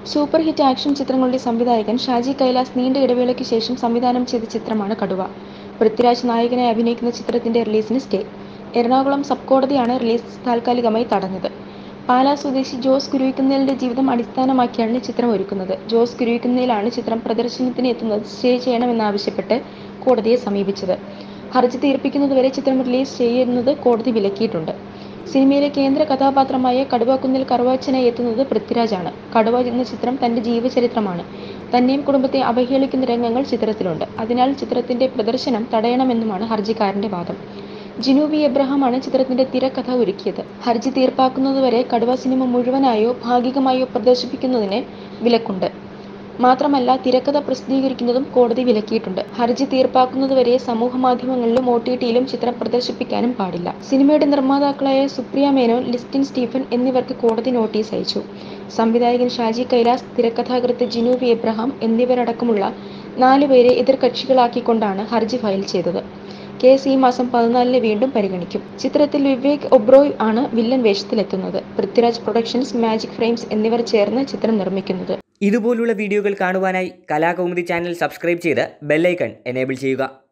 super hit action ചിത്രങ്ങളുടെ സംവിധായകൻ ഷാജി കൈലാസ് നീണ്ട ഇടവേളയ്ക്ക് ശേഷം സംവിധാനം ചെയ്ത ചിത്രമാണ് കടുവ പൃഥ്വിരാജ് നായകനായി അഭിനയിക്കുന്ന ചിത്രത്തിന്റെ റിലീസിന് സ്റ്റേ എറണാകുളം സബ് കോടതിയാണ് റിലീസ് താൽക്കാലികമായി തടഞ്ഞത് പാലാ സ്വദേശി ജോസ് കുരുവിക്കുന്നേലിന്റെ ജീവിതം അടിസ്ഥാനമാക്കിയാണ് ചിത്രം ഒരുക്കുന്നത് ജോസ് കുരുവിക്കുന്നേലാണ് ചിത്രം പ്രദർശനത്തിന് എത്തുന്നത് സ്റ്റേ ചെയ്യണമെന്നാവശ്യപ്പെട്ട് കോടതിയെ സമീപിച്ചത് ഹർജി തീർപ്പിക്കുന്നതുവരെ ചിത്രം റിലീസ് ചെയ്യുന്നത് കോടതി വിലക്കിയിട്ടുണ്ട് സിനിമയിലെ കേന്ദ്ര കഥാപാത്രമായ കടുവാക്കുന്നിൽ കറുവാച്ചനായി എത്തുന്നത് പൃഥ്വിരാജാണ് കടുവ എന്ന ചിത്രം തന്റെ ജീവചരിത്രമാണ് തന്നെയും കുടുംബത്തെ അവഹേളിക്കുന്ന രംഗങ്ങൾ ചിത്രത്തിലുണ്ട് അതിനാൽ ചിത്രത്തിന്റെ പ്രദർശനം തടയണമെന്നുമാണ് ഹർജിക്കാരന്റെ വാദം ജിനു വി എബ്രഹാമാണ് ചിത്രത്തിന്റെ തിരക്കഥ ഒരുക്കിയത് ഹർജി തീർപ്പാക്കുന്നതുവരെ കടുവ സിനിമ മുഴുവനായോ ഭാഗികമായോ പ്രദർശിപ്പിക്കുന്നതിന് വിലക്കുണ്ട് മാത്രമല്ല തിരക്കഥ പ്രസിദ്ധീകരിക്കുന്നതും കോടതി വിലക്കിയിട്ടുണ്ട് ഹർജി തീർപ്പാക്കുന്നതുവരെ സമൂഹ മാധ്യമങ്ങളിലും ഒ ടി ടിയിലും ചിത്രം പ്രദർശിപ്പിക്കാനും പാടില്ല സിനിമയുടെ നിർമ്മാതാക്കളായ സുപ്രിയ മേനോൻ ലിസ്റ്റിൻ സ്റ്റീഫൻ എന്നിവർക്ക് കോടതി നോട്ടീസ് അയച്ചു സംവിധായകൻ ഷാജി കൈലാസ് തിരക്കഥാകൃത്ത് ജിനു വി എബ്രഹാം എന്നിവരടക്കമുള്ള നാലുപേരെ എതിർകക്ഷികളാക്കിക്കൊണ്ടാണ് ഹർജി ഫയൽ ചെയ്തത് കേസ് ഈ മാസം പതിനാലിന് വീണ്ടും പരിഗണിക്കും ചിത്രത്തിൽ വിവേക് ഒബ്രോയ് ആണ് വില്ലൻ വേഷത്തിലെത്തുന്നത് പൃഥ്വിരാജ് പ്രൊഡക്ഷൻസ് മാജിക് ഫ്രെയിംസ് എന്നിവർ ചേർന്ന് ചിത്രം നിർമ്മിക്കുന്നത് ഇതുപോലുള്ള വീഡിയോകൾ കാണുവാനായി കലാകൗമുദി ചാനൽ സബ്സ്ക്രൈബ് ചെയ്ത് ബെല്ലൈക്കൺ എനേബിൾ ചെയ്യുക